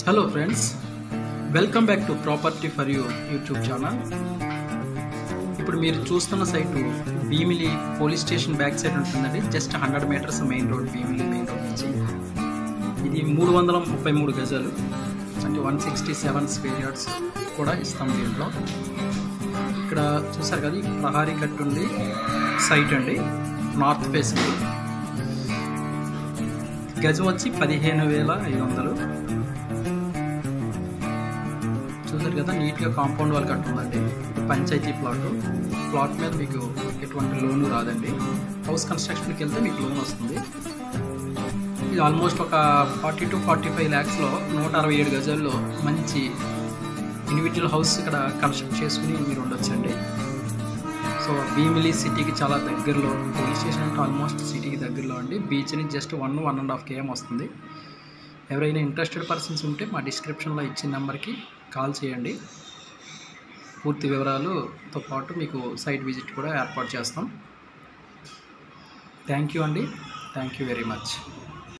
hello friends welcome back to property for you YouTube channel ఇప్పుడు మీరు చూస్తున్న site Bheemili police station back side ఉంటుందండి just hundred meters main road Bheemili main road నుంచి ఇది మూడు వందల ముప్పై మూడు గజాలు అంటే one sixty seven square yards కూడా ఇస్తాం దీంట్లో ఇక్కడ చూసారు కదా ఈ ప్రహారీ కట్టు ఉంది సైట్ అండి నార్త్ ఫేసింగ్ గజం వచ్చి పదిహేను వేల ఐదు వందలు చూసారు కదా నీట్గా కాంపౌండ్ వాళ్ళు కట్టుందండి పంచాయతీ ప్లాట్ ప్లాట్ మీద మీకు ఎటువంటి లోన్ రాదండి హౌస్ కన్స్ట్రక్షన్కి వెళ్తే మీకు లోన్ వస్తుంది ఇది ఆల్మోస్ట్ ఒక ఫార్టీ టు ఫార్టీ ఫైవ్ ల్యాక్స్లో నూట అరవై ఏడు గజాల్లో మంచి ఇండివిజువల్ హౌస్ ఇక్కడ కన్స్ట్రక్ట్ చేసుకుని మీరు ఉండొచ్చండి సో భీమిలి సిటీకి చాలా దగ్గరలో పోలీస్ స్టేషన్ అంటే ఆల్మోస్ట్ సిటీకి దగ్గరలో అండి బీచ్ నుంచి just one one and half KM వస్తుంది ఎవరైనా ఇంట్రెస్టెడ్ పర్సన్స్ ఉంటే మా డిస్క్రిప్షన్లో ఇచ్చిన నెంబర్కి కాల్ చేయండి పూర్తి వివరాలుతో పాటు మీకు సైట్ విజిట్ కూడా ఏర్పాటు చేస్తాం థ్యాంక్ యూ అండి థ్యాంక్ యూ వెరీ మచ్